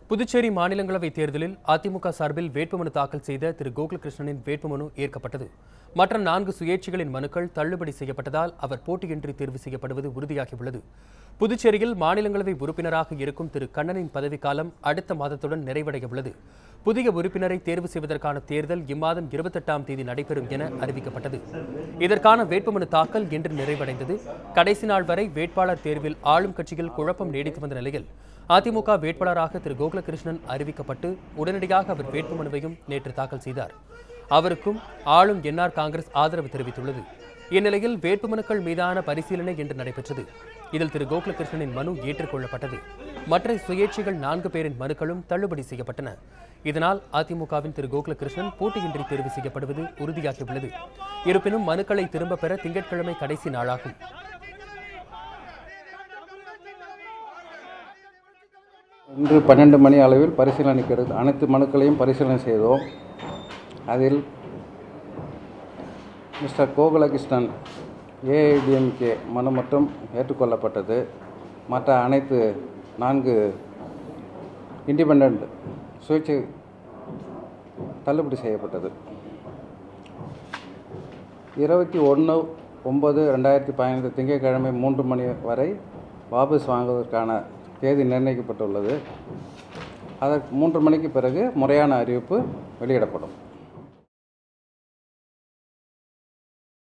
புதுச்சேரி மாநிலங்களவை தேர்தலில் அதிமுக சார்பில் வேட்புமனு தாக்கல் செய்த திரு கோகுலகிருஷ்ணனின் வேட்புமனு ஏற்கப்பட்டது மற்ற நான்கு சுயேட்சைகளின் மனுக்கள் தள்ளுபடி செய்யப்பட்டதால் அவர் போட்டியின்றி தேர்வு செய்யப்படுவது உறுதியாகியுள்ளது புதுச்சேரியில் மாநிலங்களவை உறுப்பினராக இருக்கும் திரு கண்ணனின் பதவிக்காலம் அடுத்த மாதத்துடன் நிறைவடைய உள்ளது புதிய உறுப்பினரை தேர்வு செய்வதற்கான தேர்தல் இம்மாதம் இருபத்தெட்டாம் தேதி நடைபெறும் என அறிவிக்கப்பட்டது இதற்கான வேட்புமனு தாக்கல் இன்று நிறைவடைந்தது கடைசி நாள் வரை வேட்பாளர் தேர்வில் ஆளும் கட்சியில் குழப்பம் நீடித்து வந்த நிலையில் அதிமுக வேட்பாளராக திரு கோகுலகிருஷ்ணன் அறிவிக்கப்பட்டு உடனடியாக அவர் வேட்புமனுவையும் நேற்று தாக்கல் செய்தார் அவருக்கும் ஆளும் என்ஆர் காங்கிரஸ் ஆதரவு தெரிவித்துள்ளது இந்நிலையில் வேட்புமனுக்கள் மீதான பரிசீலனை இன்று நடைபெற்றது இதில் திரு கோகுலகிருஷ்ணனின் மனு ஏற்றுக்கொள்ளப்பட்டது மற்ற சுயேட்சைகள் நான்கு பேரின் மனுக்களும் தள்ளுபடி செய்யப்பட்டன இதனால் அதிமுகவின் திரு கோகுலகிருஷ்ணன் போட்டியின்றி தேர்வு செய்யப்படுவது உறுதியாகியுள்ளது இருப்பினும் மனுக்களை திரும்பப் பெற திங்கட்கிழமை கடைசி நாளாகும் இன்று பன்னெண்டு மணி அளவில் பரிசீலனைக்கு எடுத்து அனைத்து மனுக்களையும் பரிசீலனை செய்தோம் அதில் மிஸ்டர் கோகுலகிருஷ்ணன் ஏஐடிஎம்கே மனு மட்டும் ஏற்றுக்கொள்ளப்பட்டது மற்ற அனைத்து நான்கு இண்டிபெண்ட் சுயேட்சை தள்ளுபடி செய்யப்பட்டது இருபத்தி ஒன்று ஒம்பது ரெண்டாயிரத்தி பதினைந்து திங்கட்கிழமை மூன்று மணி வரை வாபஸ் வாங்குவதற்கான தேதி நிர்ணயிக்கப்பட்டுள்ளது அதற்கு மூன்று மணிக்கு பிறகு முறையான அறிவிப்பு வெளியிடப்படும்